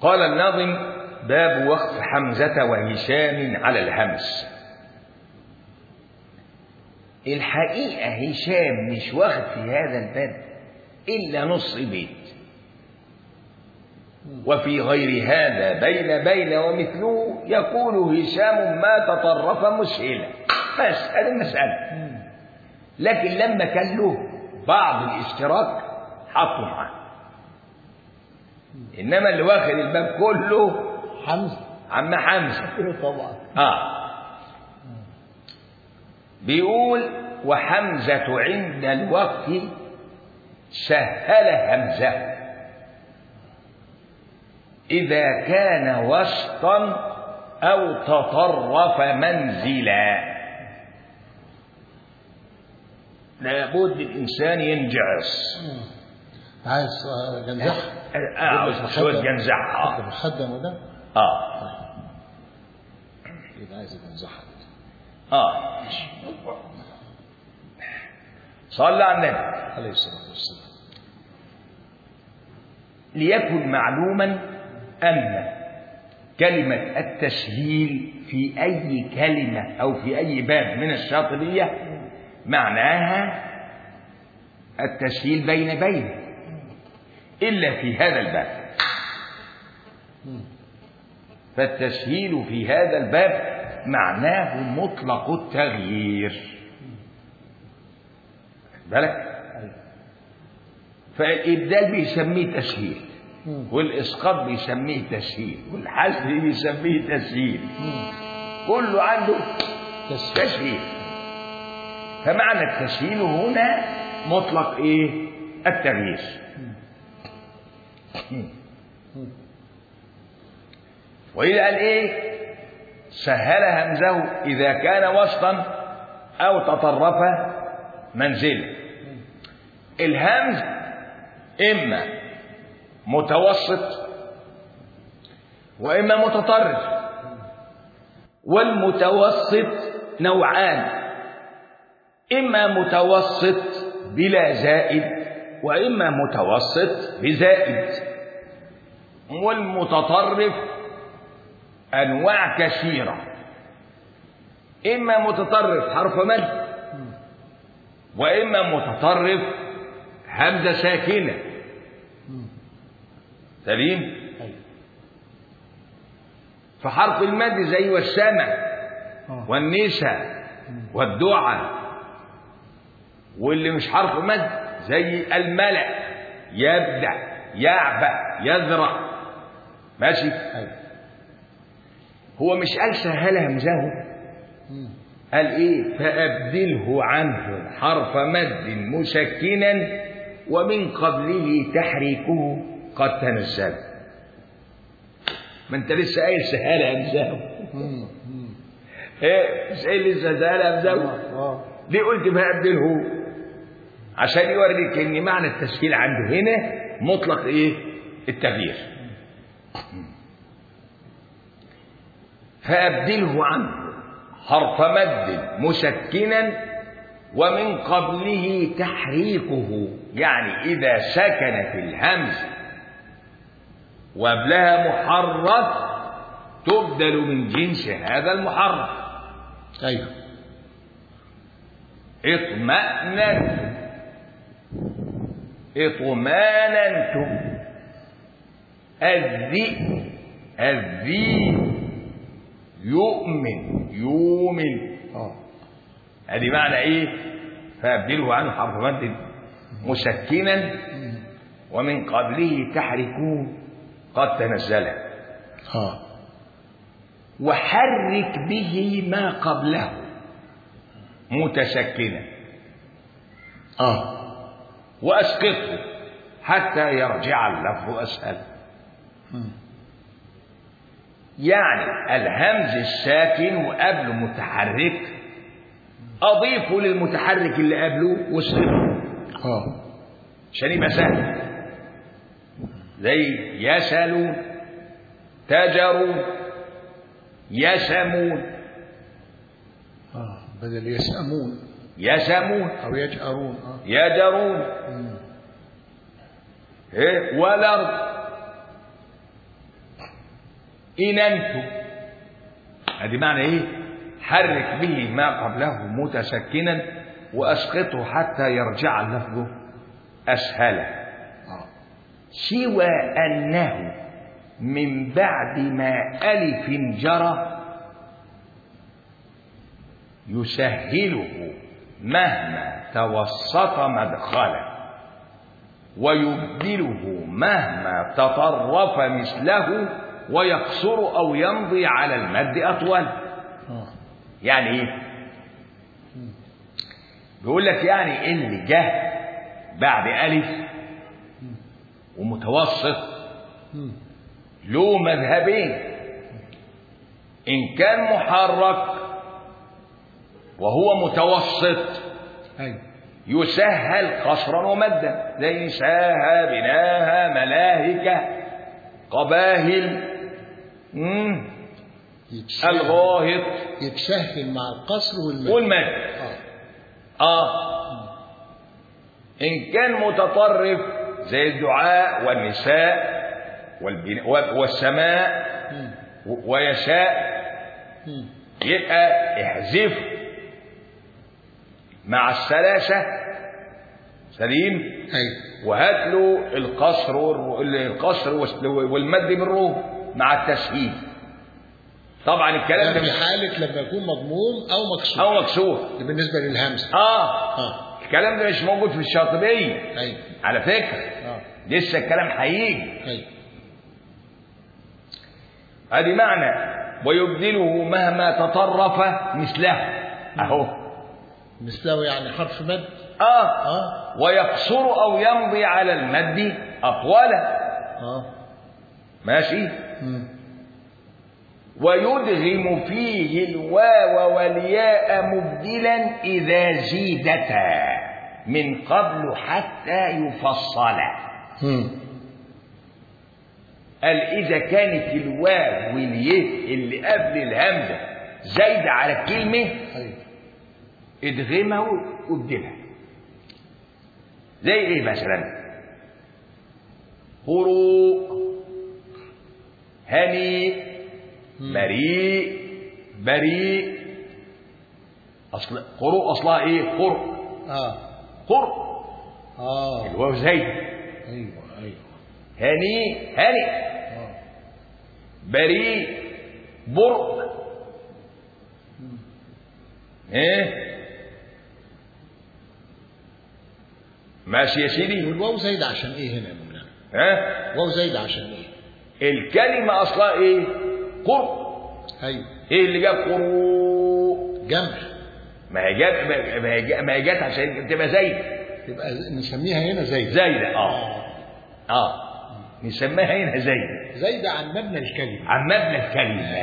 قال الناظم باب وقف حمزة وهشام على الهمس الحقيقة هشام مش واخد في هذا الباب إلا نص بيت وفي غير هذا بين بين ومثله يقول هشام ما تطرف مشهلا بس هذه المسألة لكن لما كان له بعض الاشتراك حطوا معاه إنما اللي واخد الباب كله حمزة عم حمزة طبعا آه بيقول وحمزة عند الوقت سهل همزة إذا كان وسطا أو تطرف منزلا لابد الإنسان ينجعص عايز جنزح آه، عاوز شوية جنزح آه. مخدم وده آه يبقى عايز جنزحها آه صلى على النبي عليه الصلاة والسلام ليكن معلوما أن كلمة التسهيل في أي كلمة أو في أي باب من الشاطبية معناها التسهيل بين بين إلا في هذا الباب فالتسهيل في هذا الباب معناه مطلق التغيير بالك فالإبدال بيسميه تسهيل والإسقاط بيسميه تسهيل والحذف بيسميه تسهيل كله عنده تسهيل. تسهيل فمعنى التسهيل هنا مطلق ايه التغيير وإذا قال ايه سهل همزه إذا كان وسطا أو تطرف منزلا الهمز إما متوسط وإما متطرف والمتوسط نوعان إما متوسط بلا زائد وإما متوسط بزائد والمتطرف أنواع كثيرة إما متطرف حرف مد وإما متطرف همزة ساكنة سليم أيوة. فحرف المد زي والسمع آه. والنساء والدعاء واللي مش حرف مد زي الملأ يبدع يعبأ يزرع ماشي أيوة. هو مش قال سهل همزه مم. قال ايه فأبدله عنه حرف مد مسكنا ومن قبله تحريكه قد تنزل ما انت لسه قايل سهل همزه مم. مم. ايه مش قايل لسه سهل همزه آه. ليه قلت فأبدله عشان يوريك ان معنى التسهيل عنده هنا مطلق ايه التغيير فأبدله عنه حرف مد مسكنا ومن قبله تحريكه يعني إذا سكنت الهمز وقبلها محرك تبدل من جنس هذا المحرك أيوة اطمأننتم اطماننتم الذئ الذي يؤمن يؤمن آه ادي معنى ايه فابدله عنه حرف مد مسكنا ومن قبله تحركوه قد تنزل آه وحرك به ما قبله متسكنا آه واسقطه حتى يرجع اللفظ اسهل مم. يعني الهمز الساكن وقبله متحرك اضيفه للمتحرك اللي قبله واسقطه آه عشان يبقى سهل زي يسلون تجرون يسمون آه بدل يسأمون يسمون أو يجأرون آه يجرون مم. إيه؟ والارض إن أنتم هذه معنى إيه حرك به ما قبله متسكنا وأسقطه حتى يرجع اللفظ أسهل آه. سوى أنه من بعد ما ألف جرى يسهله مهما توسط مدخلا ويبدله مهما تطرف مثله ويقصر أو يمضي على المد أطول آه. يعني إيه؟ بيقول لك يعني اللي جه بعد ألف ومتوسط مم. له مذهبين إن كان محرك وهو متوسط أيوة يسهل قصرا ومدا زي ساها بناها ملاهكة قباهل مم، يتسهل الغاهط يتسهل مع القصر والمد والمد آه. آه إن كان متطرف زي الدعاء والنساء والبناء والسماء مم. و- ويشاء مم. يبقى احذف مع الثلاثة سليم أيوة وهات له القصر والر- القصر والس- والمد بالروم مع التسهيل طبعا الكلام ده ده في مش حالة لما يكون مضموم أو مكسور او مكسور ده بالنسبة للهمزة اه آه. الكلام ده مش موجود في الشاطبية أيوة على فكرة آه. لسه الكلام هيجي أيوة ادي معنى ويبدله مهما تطرف مثله اهو مثله يعني حرف مد اه آه ويقصر او يمضي على المد اطولا آه ماشي مم. ويدغم فيه الواو والياء مبدلا اذا زيدتا من قبل حتى يفصلا مم. قال إذا كانت الواو والياء اللي قبل الهمزة زايدة على الكلمة أيوة ادغمها وابدلها زي ايه مثلا قروء هنيء بريء بريء اصل قروء اصلها ايه قر آه قر آه الواو زايدة أيوة أيوة هنيء هنئ آه بريء برء ايه ماشي يا سيدي والواو زايد عشان إيه هنا يا مولانا ها واو زايد عشان إيه الكلمة أصلها إيه؟ قر أيوة إيه اللي جاب قروء؟ جمع ما هي جت ما هي جت ما هي جت عشان تبقى زايدة يبقى نسميها هنا زايد زايدة أه أه نسميها هنا زايدة زايدة عن مبنى الكلمة عن مبنى الكلمة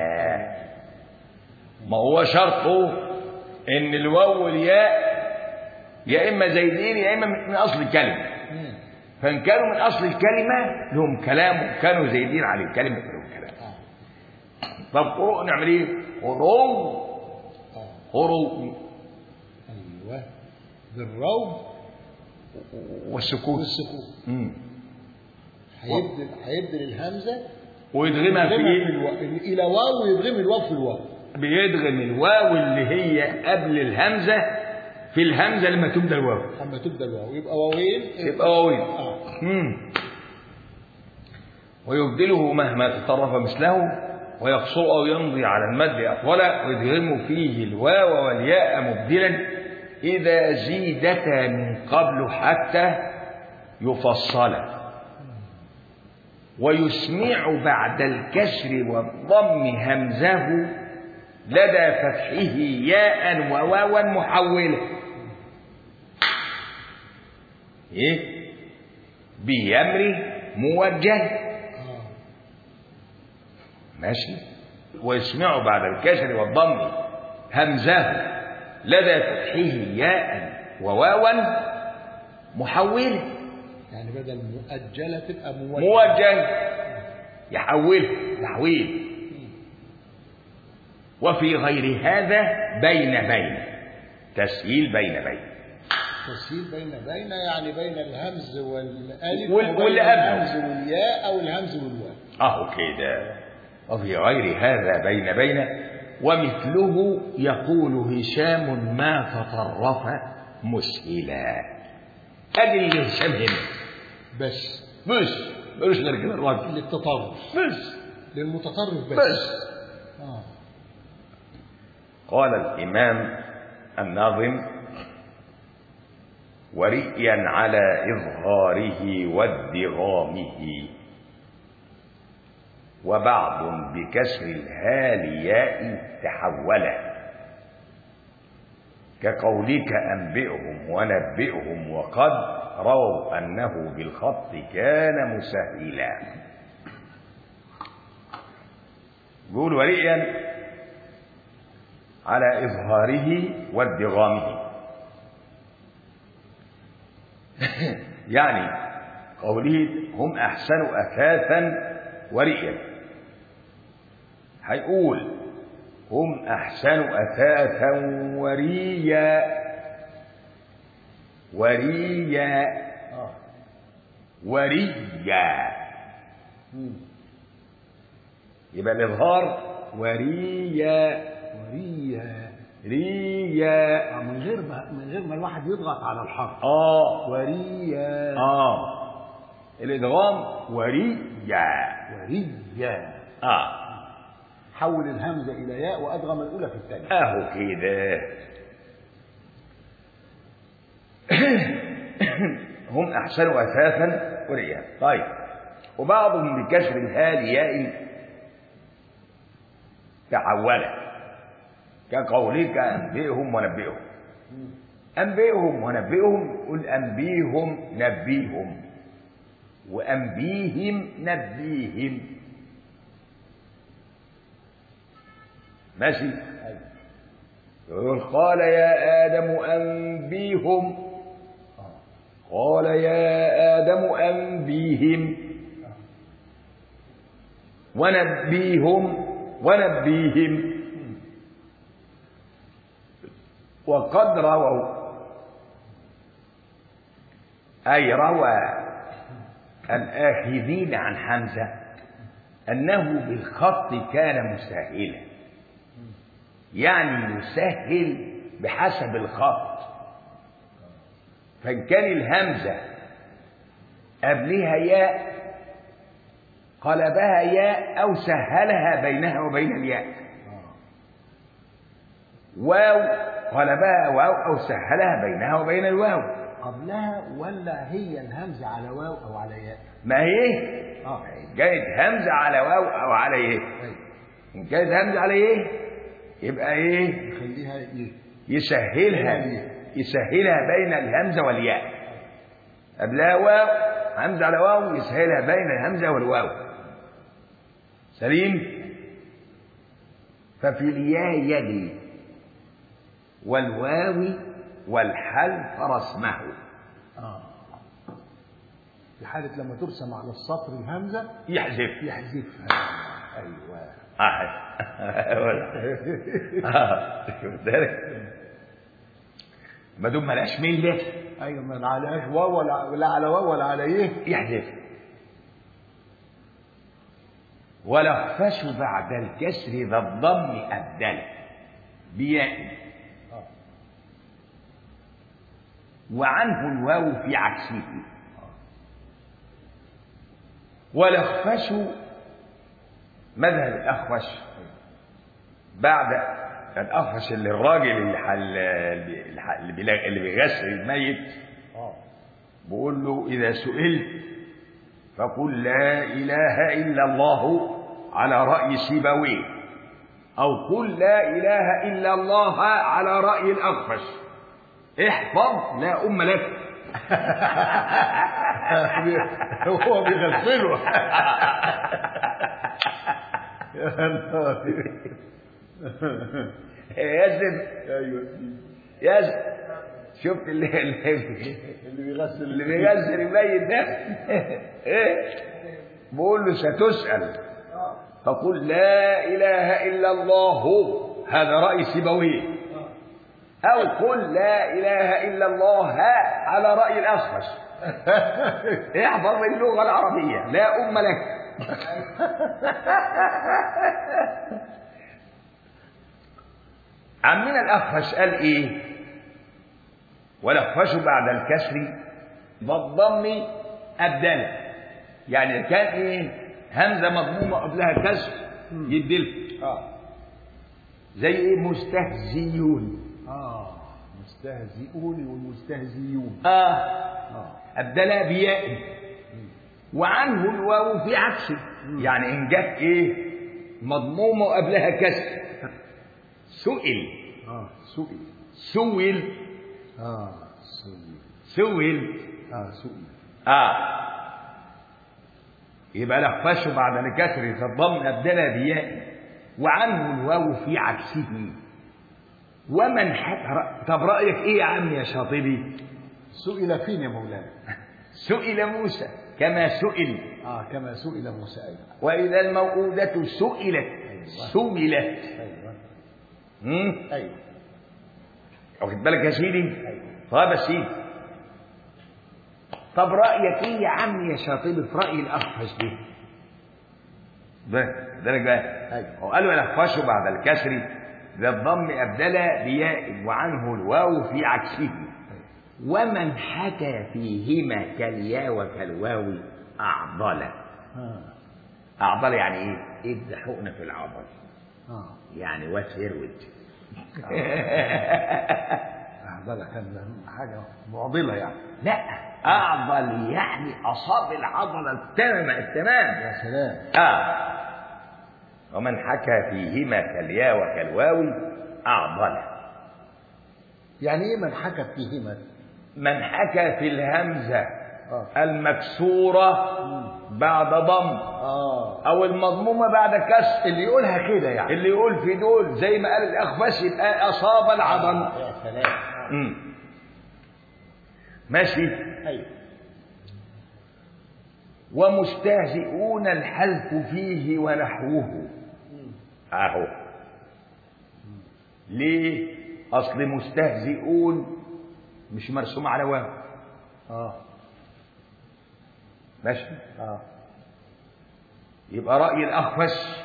ما هو شرطه إن الواو والياء يا إما زايدين يا إما من أصل الكلمة مم. فإن كانوا من أصل الكلمة لهم كلام كانوا زايدين على الكلمة لهم كلام آه طب قروء نعمل إيه؟ قروء آه قروء أيوة بالروم والسكوت والسكون مم. هيبدل هيبدل الهمزة ويدغمها في يدغمها في ايه؟ الواو إلى واو ويدغم الواو في الواو بيدغم الواو اللي هي قبل الهمزه في الهمزه لما تبدا الواو أما تبدأ الواو يبقى واوين يبقى واوين آه مم. ويبدله مهما تطرف مثله ويقصر او يمضي على المد اطولا ويدغم فيه الواو والياء مبدلا اذا زيدتا من قبل حتى يفصلا ويسمع بعد الكسر والضم همزه لدى فتحه ياء وواوا محوله ايه بأمر موجه آه ماشي ويسمع بعد الكسر والضم همزه لدى فتحه ياء وواوا محوله يعني بدل مؤجلة تبقى موجهة موجه يحوله تحويل وفي غير هذا بين بين تسهيل بين بين تسهيل بين بين يعني بين الهمز والالف وال- وبين واللي قبله. الهمز والياء او الهمز والواو اهو كده وفي غير هذا بين بين ومثله يقول هشام ما تطرف مسهلا ادي اللي هشام هنا بس بس ملوش غير كده الراجل للتطرف بس للمتطرف بس, بس آه. قال الإمام الناظم ورئيا على إظهاره وادغامه وبعض بكسر الهالياء تحولا كقولك أنبئهم ونبئهم وقد رووا أنه بالخط كان مسهلا يقول ورئيا على إظهاره وادغامه يعني قوله هم أحسن أثاثا ورئيا هيقول هم أحسن أثاثا وريا وريا آه. وريا مم. يبقى الإظهار وريا وريا ريا آه، من غير ما من غير ما الواحد يضغط على الحرف آه وريا آه الإدغام وريا وريا آه حول الهمزة إلى ياء وأدغم الأولى في الثانية أهو كده هم أحسن أثاثا ورئيا طيب وبعضهم بكسر الهال ياء تحولا كقولك أنبئهم ونبئهم أنبئهم ونبئهم قل أنبيهم نبيهم وأنبيهم نبيهم ماشي يقول قال يا آدم أنبيهم قال يا آدم أنبيهم ونبيهم ونبيهم وقد رووا أي روى الآخذين عن حمزة أنه بالخط كان مسهلا يعني يسهل بحسب الخط فإن كان الهمزة قبلها ياء قلبها ياء أو سهلها بينها وبين الياء واو قلبها واو أو سهلها بينها وبين الواو قبلها ولا هي الهمزة على واو أو على ياء ما هي آه. كانت همزة على واو أو على إيه أيوة. إن كانت همزة على إيه يبقى إيه يخليها إيه يسهلها يسهلها بين الهمزة والياء قبلها واو همزة على واو يسهلها بين الهمزة والواو سليم ففي الياء يلي والواو والحلف رسمه آه. في حالة لما ترسم على السطر الهمزة يحذف يحذفها أيوة آه. آه. شفت ذلك ما دام ملاش مله أيوة ما عليهاش واو ولا لا على واو ولا على إيه يحذف ولخفش بعد الكسر ذا الضم أبدل بياء آه. وعنه الواو في عكسه ولخفش مذهب الأخفش بعد الأخفش اللي الراجل اللي, حل اللي, حل اللي بيلا- اللي بيغسل الميت آه. بقول له إذا سئلت فقل لا إله إلا الله على رأي سيبويه أو قل لا إله إلا الله على رأي الأخفش احفظ لا أم لك هو بيغسله يا نهار. ياسر ايوه ياسر شفت اللي اللي, اللي بيغسل اللي بيغسل الميت ده ايه بقول له ستسأل فقل لا إله إلا الله هذا رأي سيبويه أو قل لا إله إلا الله على رأي الأخفش احفظ اللغة العربية لا أم لك عمنا الأخفش قال إيه والأخفش بعد الكسر بالضم أبدل يعني كان إيه همزة مضمومة قبلها كسر يبدل اه زي إيه مستهزيون اه مستهزئون والمستهزئون آه اه أبدلها بياء وعنه الواو في عكسه يعني إن جت إيه مضمومة وقبلها كسر سئل اه سئل سئل اه سئل سئل اه سئل آه يبقى لخفشه بعد الكسر فالضم أبدلها بياء وعنه الواو في عكسه ومن حك... طب رأيك إيه يا عم يا شاطبي سئل فين يا مولانا سئل موسى كما سئل اه كما سئل موسى ايضا وإذا الموءودة سئلت سئلت ايوه مم؟ ايوه واخد بالك يا سيدي ايوه طيب يا سيدي طب رأيك ايه يا عم يا شاطبي في رأي الأخفش دي ده ده بقى ايوه وقالوا الأخفش بعد الكسر ذا الضم أبدل بياء وعنه الواو في عكسه ومن حكى فيهما كالياء وكالواو أعضل اه أعضل يعني إيه؟ إد حقن في العضل اه يعني وسيرود آه، ده كان حاجه معضله يعني لا أعضل يعني أصاب العضلة التمام التمام يا سلام آه ومن حكى فيهما كالياء وكالواو أعضل يعني ايه من حكت فيهما من حكى في الهمزة اه المكسورة بعد ضم اه أو المضمومة بعد كسر اللي يقولها كده يعني اللي يقول في دول زي ما قال الأخفش يبقى أصاب العضل يا سلام مم. ماشي ايوه ومستهزئون الحذف فيه ونحوه اهو ليه اصل مستهزئون مش مرسوم على واو اه ماشي اه يبقى راي الاخفش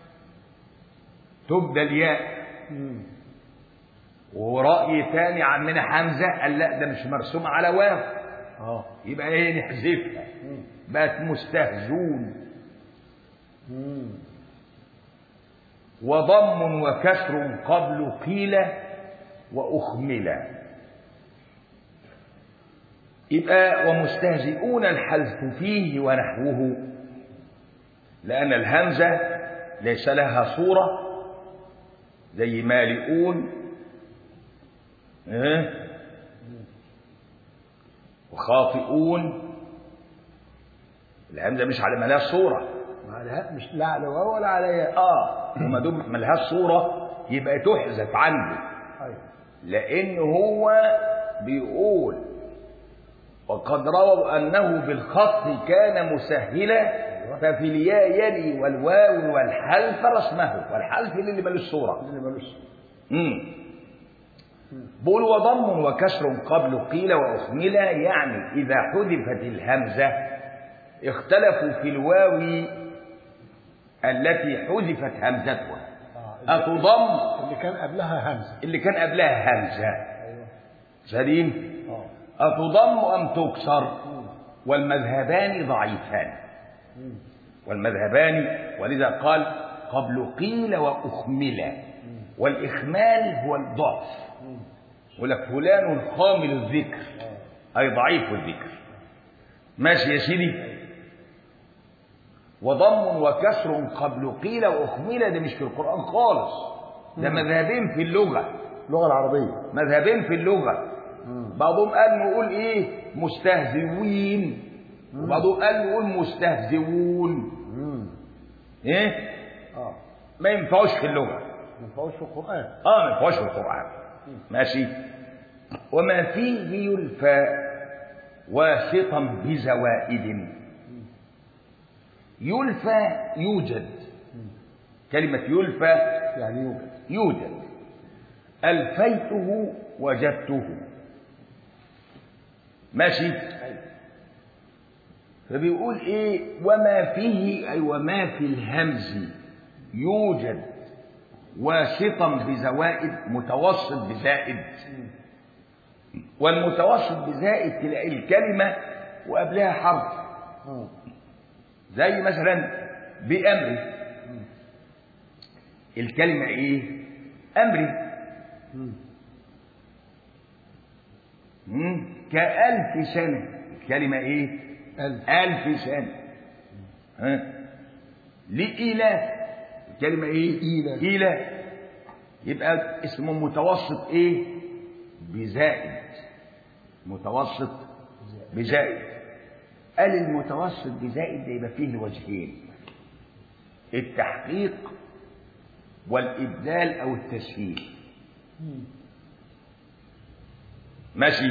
تبدل ياء مم. وراي تاني عمنا حمزه قال لا ده مش مرسوم على واو اه يبقى ايه نحذفها مم. بقت مستهزون مم. وضم وكسر قبل قيل وأخمل يبقى ومستهزئون الحذف فيه ونحوه لأن الهمزة ليس لها صورة زي مالئون إيه؟ وخاطئون الهمزة مش على ملاها صورة ما لها مش لا على واو ولا على ياء اه وما دام ملهاش صورة يبقى تحذف عنه ايوه لأن هو بيقول وقد رووا أنه بالخط كان مسهلا ففي الياء يلي والواو والحلف رسمه والحلف اللي ملوش صورة اللي ملوش امم بقول وضم وكسر قبل قيل وأخمل يعني إذا حذفت الهمزة اختلفوا في الواو التي حذفت همزتها اه أتضم اللي كان قبلها همزه اللي كان قبلها همزة ايوه سليم اه أتضم أم تكسر مم. والمذهبان ضعيفان مم. والمذهبان ولذا قال قبل قيل وأخمل والإخمال هو الضعف مم. يقول لك فلان خامل الذكر اه أي ضعيف الذكر ماشي يا سيدي وضم وكسر قبل قيل وأخمل ده مش في القرآن خالص ده مذهبين في اللغة اللغه العربيه مذهبين في اللغة مم. بعضهم قال نقول ايه مستهزئين وبعضهم قال نقول مستهزئون مم. ايه اه ما ينفعوش في اللغة ما ينفعوش في القران اه ما ينفعوش في القرآن ماشي وما فيه يلفى واسطا بزوائد يلفى يوجد كلمة يلفى يعني يوجد يوجد ألفيته وجدته ماشي ايوه فبيقول ايه وما فيه اي وما في الهمز يوجد واسطا بزوائد متوسط بزائد والمتوسط بزائد تلاقي الكلمة وقبلها حرف اه زي مثلا بأمري الكلمة ايه أمري مم. مم. كألف سنة الكلمة ايه ألف ألف سنة ها لإله الكلمة إيه؟ إيلاف. إله يبقى اسمه متوسط إيه؟ بزائد متوسط بزائد قال المتوسط بزائد ده يبقى فيه وجهين التحقيق والإبدال أو التسهيل مم. ماشي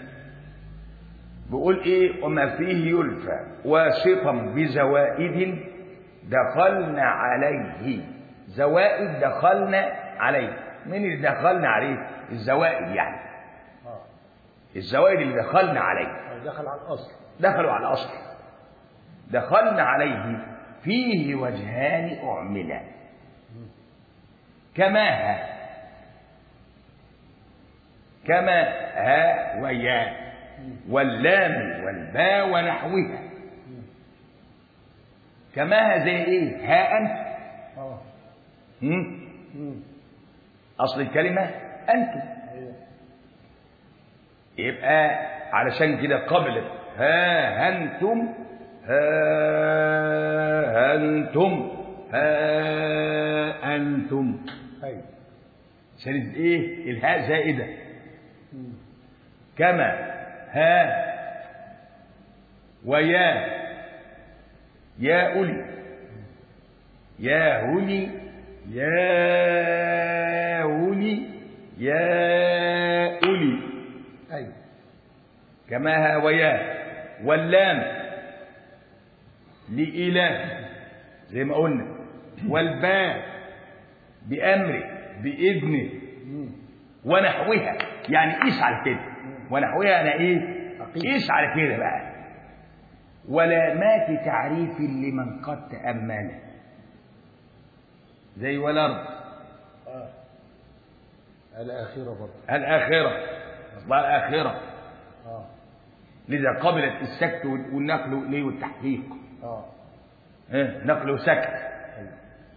بيقول ايه وما فيه يلفى واسطا بزوائد دخلنا عليه زوائد دخلنا عليه مين اللي دخلنا عليه الزوائد يعني اه الزوائد اللي دخلنا عليه دخل على الأصل دخلوا على الاصل دخلنا عليه فيه وجهان اعملا كما ها كما ها ويا واللام والباء ونحوها كما ها زي ايه ها انت اه هم؟ مم. اصل الكلمه انتم ايوه يبقى علشان كده قبلت ها أنتم ها أنتم ها أنتم ايوه شالت إيه الهاء زائدة مم. كما ها ويا يا أولي يا هولي يا هولي يا أولي ايوه كما ها ويا واللام لإله زي ما قلنا والباء بأمره بإذنه مم. ونحوها يعني قيس على كده ونحوها أنا إيه أقيس. قيس على كده بقى ولامات تعريف لمن قد تأمل زي والأرض اه الآخرة برضه الآخرة أصلها الآخرة اه لذا قبلت السكت والنقل إليه والتحقيق اه إيه؟ نقل وسكت ايوه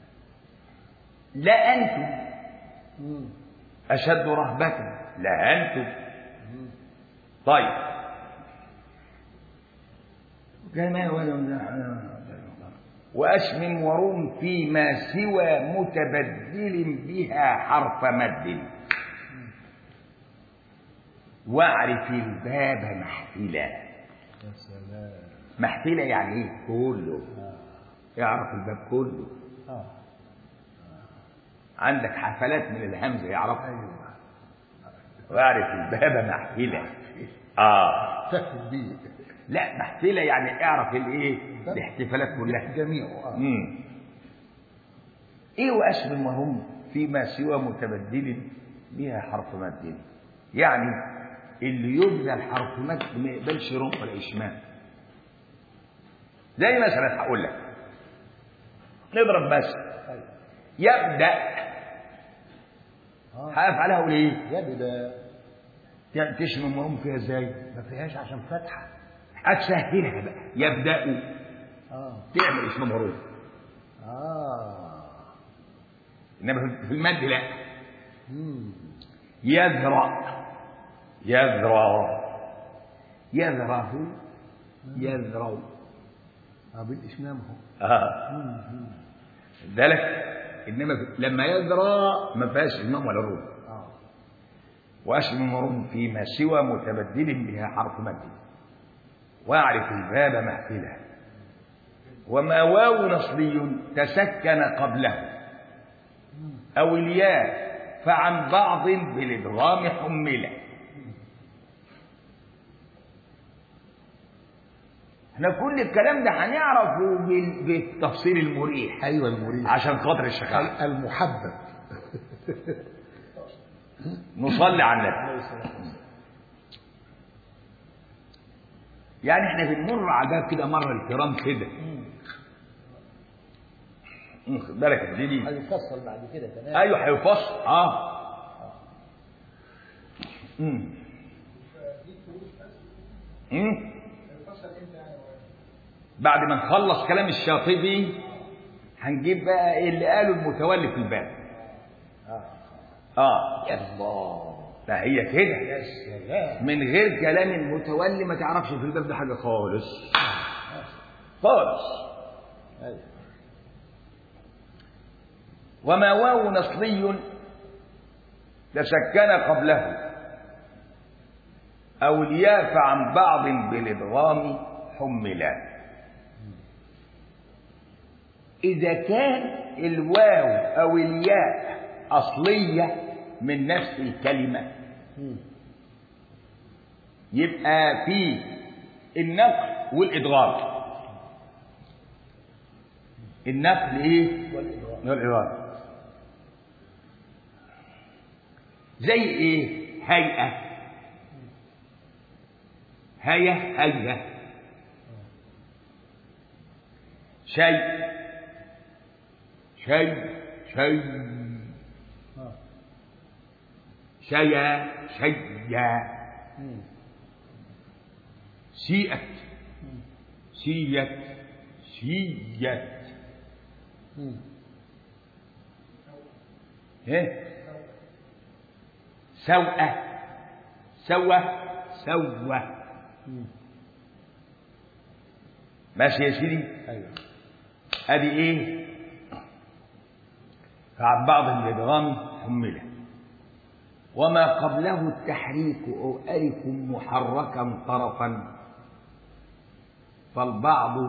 لا أنتم مم. أشد رهبة لا أنتم مم. طيب كما ولو وأشم وروم فيما سوى متبدل بها حرف مد واعرف الباب محفلا يا سلام محفلة يعني ايه كله اه يعرف الباب كله اه عندك حفلات من الهمزة يعرف ايوه واعرف الباب محفلة اه تهل بيه لا محفلة يعني اعرف الايه الاحتفالات كلها جميعه اه مم. ايه واشبه وهم فيما سوى متبدل بها حرف مد يعني اللي يبدل حرف مد ما يقبلش رمق ولا اشمام زي مثلا هقول لك نضرب مثل ايوه يبدا اه هقف عليها اقول ايه يبدا يعني تشمم وهم فيها ازاي ما فيهاش عشان فتحه هتسهلها بقى يبداوا اه تعمل اسم مروف اه انما في المد لا مم. يذرأ يذرأ يذره يذرو اه بالاشمام اهو اه مم. ذلك انما في- لما يذرى ما فيهاش امام ولا روم اه واشم روم فيما سوى متبدل بها حرف مد واعرف الباب محفله وما واو نصبي تسكن قبله او الياء فعن بعض بالادغام حمله احنا كل الكلام ده هنعرفه بال- بالتفصيل المريح ايوه المريح عشان خاطر الشيخ المحبب نصلي على النبي يعني احنا بنمر على الباب كده مره الكرام كده مم، خد بالك يا سيدي هيفصل بعد كده كمان ايوه هيفصل اه امم امم بعد ما نخلص كلام الشاطبي هنجيب بقى إيه اللي قاله المتولي في الباب اه اه يا الله ده هي كده يا سلام من غير كلام المتولي ما تعرفش في الباب ده حاجه خالص خالص ايوه وما واو نصلي تسكن قبله أو الياف عن بعض بالإدغام حملا إذا كان الواو أو الياء أصلية من نفس الكلمة مم. يبقى في النقل والإدغام النقل إيه؟ والإدغام والإدغام زي ايه هيئة هيا هيا شيء شيء شيء اه شيا شيا مم. سيئت مم. سيت سيت مم. ايه سوء سوى سوى مم. ماشي يا سيدي ايوه ادي ايه فعن بعض الادغام حمله وما قبله التحريك او الف محركا طرفا فالبعض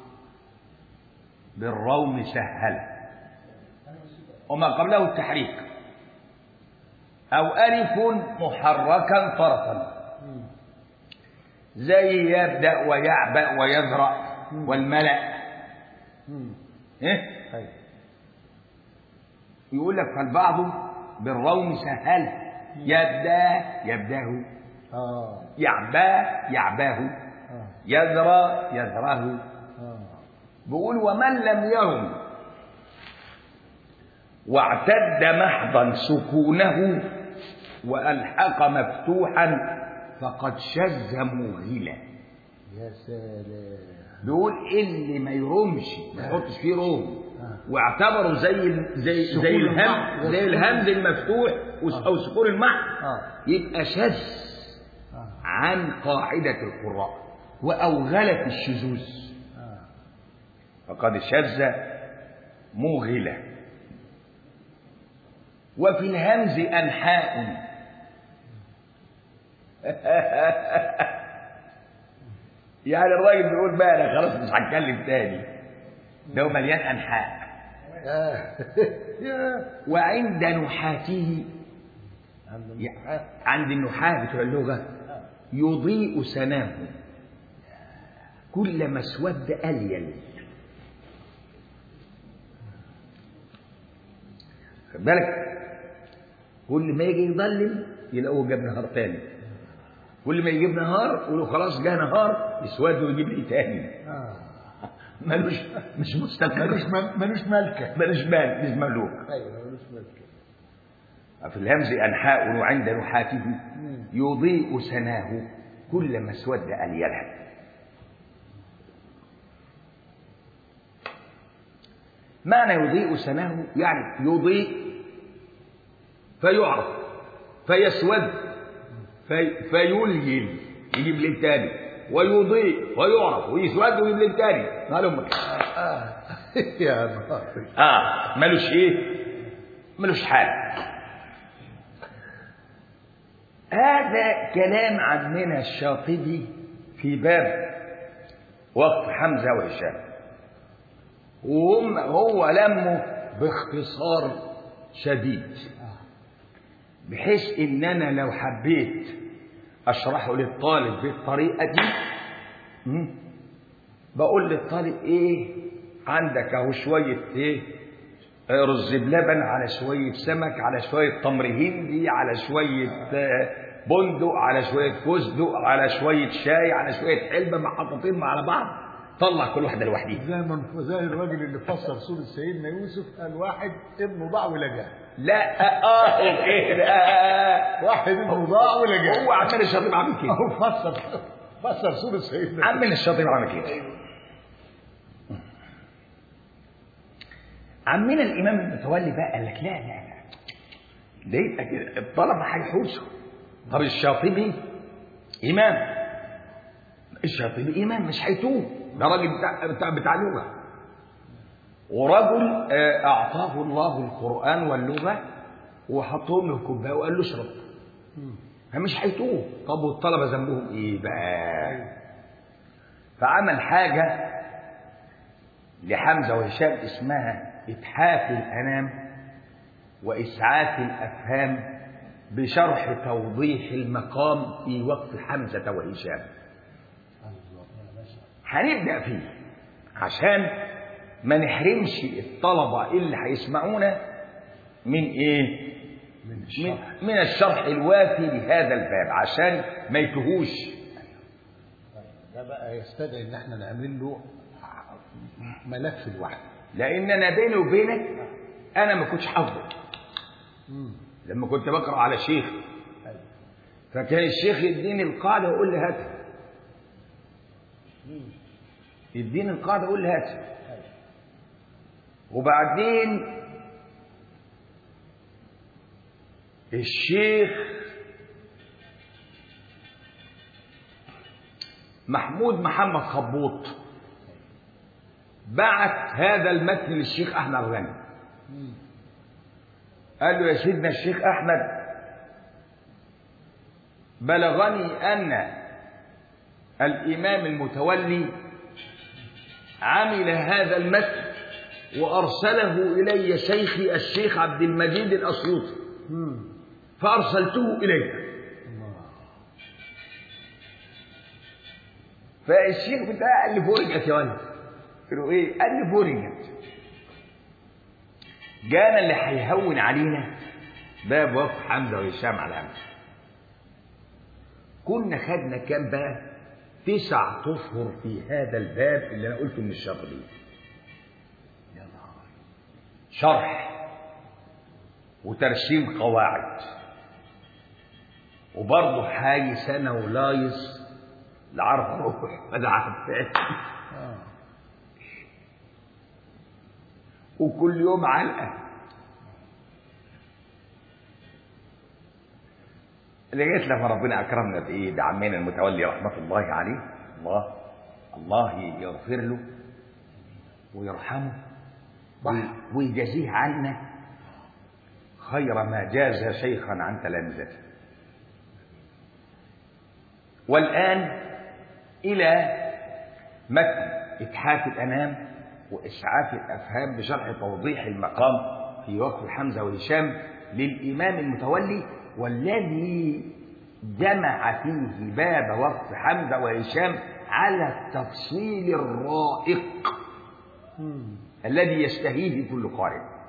بالروم سهل وما قبله التحريك او الف محركا طرفا مم. زي يبدا ويعبأ ويذرأ والملأ مم. إيه؟ ايوه يقول لك فالبعض بالروم سهل يبدا يبداه اه يعباه يعباه اه يذرى يذراه اه بيقول ومن لم يرم واعتد محضا سكونه والحق مفتوحا فقد شذ موغلا يا سلام بيقول اللي ما يرمش ما يحطش فيه روم آه. واعتبره زي ال- زي سكون زي المحض. الهم زي الهمز المفتوح وس- آه. او سكون المحض اه يبقى شذ اه عن قاعدة القراء وأوغل في الشذوذ اه فقد شذ موغلة وفي الهمز أنحاء يعني الراجل بيقول بقى أنا خلاص مش هتكلم تاني ده هو مليان أنحاء آه. يا وعند نحاته عند المحا- عند النحاة بتوع اللغة آه. يضيء سناه كلما اسود أليل خد بالك كل ما يجي يظلم يلاقوه جاب نهار تاني كل ما يجيب نهار يقولوا خلاص جه نهار يسود ويجيب لي تاني اه ملوش مش مستقر ملوش مل- ملوش ملكه ملوش مال مش مملوك ايوه ملوش ملكه في الهمز أنحاء وعند نحاته مم. يضيء سناه كلما اسود أليله معنى يضيء سناه يعني يضيء فيعرف فيسود في فيليل يجيب ليل تاني ويضيء ويعرف ويسود ويجيب ليل تاني معلوم اه يا نهار اه ملوش ايه ملوش حال هذا كلام عمنا الشاطبي في باب وقف حمزة وهشام وهم هو لمه باختصار شديد بحيث ان انا لو حبيت اشرحه للطالب بالطريقه دي م? بقول للطالب ايه عندك اهو شويه ايه رز بلبن على شويه سمك على شويه تمر هندي على شويه آه، بندق على شويه فستق على شويه شاي على شويه حلبه محطوطين على بعض طلع كل واحده لوحدها زي ما زي الراجل اللي فسر سورة سيدنا يوسف قال واحد ابنه ضاع ولجاه لا اه كده آه. واحد ابنه ضاع ولجاه هو عمال الشاطئ عامل كده هو فسر فسر سورة سيدنا عمال الشاطئ عامل كده عمنا الامام المتولي بقى قال لك لا لا لا ده يبقى كده الطلبه هيحوسوا طب الشاطبي امام الشاطبي امام مش هيتوه ده راجل بتاع بتاع, بتاع لغه ورجل آه، اعطاه الله القران واللغه وحطهم له كوبايه وقال له اشرب فمش هيتوه طب والطلبه ذنبهم ايه بقى فعمل حاجه لحمزه وهشام اسمها اتحاف الانام واسعاف الافهام بشرح توضيح المقام في وقت حمزه وهشام هنبدا فيه عشان ما نحرمش الطلبه اللي هيسمعونا من ايه من من, الشرح من الشرح الوافي لهذا الباب عشان ما يتهوش ده بقى يستدعي ان احنا نعمل له ملف لوحده لان انا بيني وبينك انا ما كنتش حافظه مم. لما كنت بقرا على شيخ أيوة. فكان الشيخ يديني القاعده ويقول لي هاتها مم. يديني القاعده ويقول لي هاتها أيوة. وبعدين الشيخ محمود محمد خبوط بعت هذا المتن للشيخ احمد غني مم. قال له يا سيدنا الشيخ احمد بلغني ان الامام المتولي عمل هذا المتن وارسله الي شيخي الشيخ عبد المجيد الاسيوطي مم. فارسلته اليه الله. فالشيخ بتاعي قال لي فرجت يا ولد قلت له ايه قال لي فرجت جانا اللي هيهون علينا باب وقف حمزه وهشام على همزه كنا خدنا كام بقى تسع اشهر في هذا الباب اللي انا قلته من الشاطبي يا نهار شرح وترسيم قواعد وبرضه حي سنه ولايص لعرف روح ولا عارف آه. وكل يوم علقه لغايه لما ربنا اكرمنا بايه بعمنا المتولي رحمه الله عليه الله الله يغفر له ويرحمه وي- ويجازيه عنا خير ما جاز شيخا عن تلامذته والآن إلى متن إتحاف الأنام وإسعاف الأفهام بشرح توضيح المقام في وقف حمزة وهشام للإمام المتولي والذي جمع فيه باب وقف حمزة وهشام على التفصيل الرائق مم. الذي يشتهيه كل قارئ